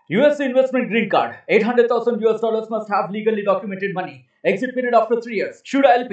US investment green card. 800,000 US dollars must have legally documented money. Exit period after 3 years. Shuda LP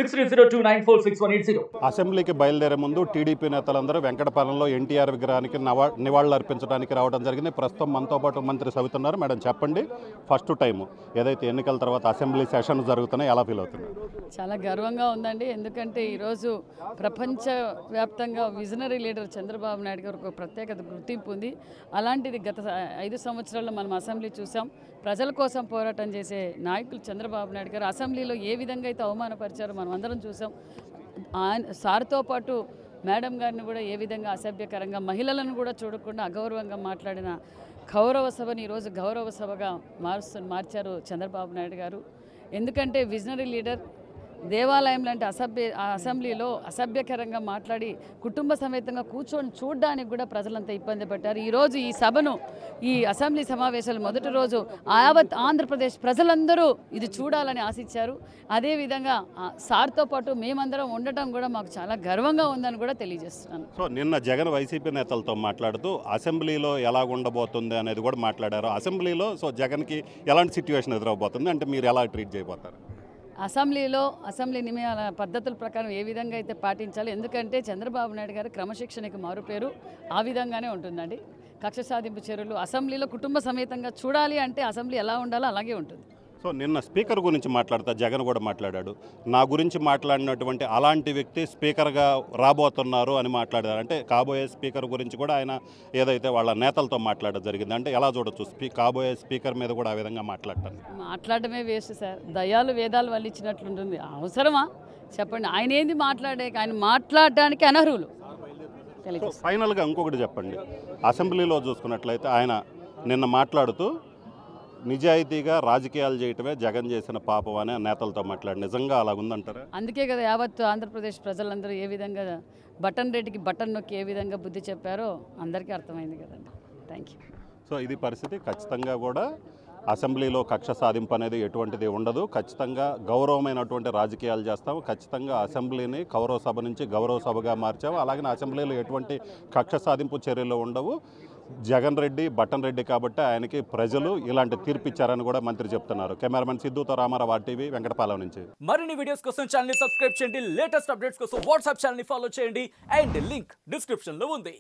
6302946180. అసెంబ్లీకి బయలుదేరే ముందు TDP నేతలందరూ వెంకటపాలెంలో ఎన్టీఆర్ విగ్రహానికి నవా నివాళులు అర్పించడానికి రావడం జరిగింది ప్రస్తుతం మనతో పాటు మంత్రి సవితున్నారు మేడం చెప్పండి ఫస్ట్ టైం ఏదైతే ఎన్నికల తర్వాత అసెంబ్లీ సెషన్ జరుగుతున్నాయి ఎలా ఫీల్ అవుతుంది చాలా గర్వంగా ఉందండి ఎందుకంటే ఈరోజు ప్రపంచ వ్యాప్తంగా విజనరీ లీడర్ చంద్రబాబు నాయుడు గారు ఒక ప్రత్యేకత గుర్తింపు ఉంది అలాంటిది గత ఐదు సంవత్సరాల్లో మనం అసెంబ్లీ చూసాం ప్రజల కోసం పోరాటం చేసే నాయకులు చంద్రబాబు నాయుడు గారు అసెంబ్లీలో ఏ విధంగా అయితే అవమానపరిచారో మనం అందరం చూసాం ఆయన సార్తో పాటు మేడం గారిని కూడా ఏ విధంగా అసభ్యకరంగా మహిళలను కూడా చూడకుండా అగౌరవంగా మాట్లాడిన గౌరవ సభని ఈరోజు గౌరవ సభగా మారుస్తు మార్చారు చంద్రబాబు నాయుడు గారు ఎందుకంటే విజనరీ లీడర్ దేవాలయం లాంటి అసభ్య ఆ అసెంబ్లీలో అసభ్యకరంగా మాట్లాడి కుటుంబ సమేతంగా కూర్చొని చూడడానికి కూడా ప్రజలంతా ఇబ్బంది పడ్డారు ఈరోజు ఈ సభను ఈ అసెంబ్లీ సమావేశాలు మొదటి రోజు యావత్ ఆంధ్రప్రదేశ్ ప్రజలందరూ ఇది చూడాలని ఆశించారు అదేవిధంగా ఆ సార్తో పాటు మేమందరం ఉండటం కూడా మాకు చాలా గర్వంగా ఉందని కూడా తెలియజేస్తున్నాను సో నిన్న జగన్ వైసీపీ నేతలతో మాట్లాడుతూ అసెంబ్లీలో ఎలా ఉండబోతుంది అనేది కూడా మాట్లాడారు అసెంబ్లీలో సో జగన్కి ఎలాంటి సిచ్యువేషన్ ఎదురవబోతుంది అంటే మీరు ఎలా ట్రీట్ చేయబోతారు అసెంబ్లీలో అసెంబ్లీ నియమాల పద్ధతుల ప్రకారం ఏ విధంగా అయితే పాటించాలి ఎందుకంటే చంద్రబాబు నాయుడు గారు క్రమశిక్షణకి మారుపేరు ఆ విధంగానే ఉంటుందండి కక్ష సాధింపు చర్యలు అసెంబ్లీలో కుటుంబ సమేతంగా చూడాలి అంటే అసెంబ్లీ ఎలా ఉండాలో అలాగే ఉంటుంది సో నిన్న స్పీకర్ గురించి మాట్లాడతా జగన్ కూడా మాట్లాడాడు నా గురించి మాట్లాడినటువంటి అలాంటి వ్యక్తి స్పీకర్గా రాబోతున్నారు అని మాట్లాడారు అంటే కాబోయే స్పీకర్ గురించి కూడా ఆయన ఏదైతే వాళ్ళ నేతలతో మాట్లాడడం జరిగింది అంటే ఎలా చూడొచ్చు స్పీ కాబోయే స్పీకర్ మీద కూడా ఆ విధంగా మాట్లాడతాను మాట్లాడటమే వేస్ట్ సార్ దయాలు వేదాలు వల్లించినట్లుంటుంది అవసరమా చెప్పండి ఆయన ఏంది మాట్లాడే ఆయన మాట్లాడడానికి అనర్హులు సో తెలియదు ఫైనల్గా ఇంకొకటి చెప్పండి అసెంబ్లీలో చూసుకున్నట్లయితే ఆయన నిన్న మాట్లాడుతూ నిజాయితీగా రాజకీయాలు చేయటమే జగన్ చేసిన పాపం అని ఆ నేతలతో మాట్లాడి నిజంగా అలా ఉందంటారా అందుకే కదా యావత్ ఆంధ్రప్రదేశ్ ప్రజలందరూ ఏ విధంగా బటన్ రెడ్డికి బటన్ నొక్కి ఏ విధంగా బుద్ధి చెప్పారో అందరికీ అర్థమైంది కదండి థ్యాంక్ యూ సో ఇది పరిస్థితి ఖచ్చితంగా కూడా అసెంబ్లీలో కక్ష సాధింపు అనేది ఎటువంటిది ఉండదు ఖచ్చితంగా గౌరవమైనటువంటి రాజకీయాలు చేస్తాము ఖచ్చితంగా అసెంబ్లీని కౌరవ సభ నుంచి గౌరవ సభగా మార్చాము అలాగే అసెంబ్లీలో ఎటువంటి కక్ష సాధింపు చర్యలు ఉండవు జగన్ రెడ్డి బట్టన్ రెడ్డి కాబట్టి ఆయనకి ప్రజలు ఇలాంటి తీర్పు ఇచ్చారని కూడా మంత్రి చెప్తున్నారు కెమెరామెన్ సిద్ధుతో రామారావు ఆర్టీవీ వెంకటపాలెం నుంచి మరిన్ని వీడియోస్ కోసం ఛానల్ ని సబ్స్క్రైబ్ చేయండి లేటెస్ట్ అప్డేట్స్ కోసం వాట్సాప్ ఛానల్ ని ఫాలో చేయండి అండ్ లింక్ డిస్క్రిప్షన్ లో ఉంది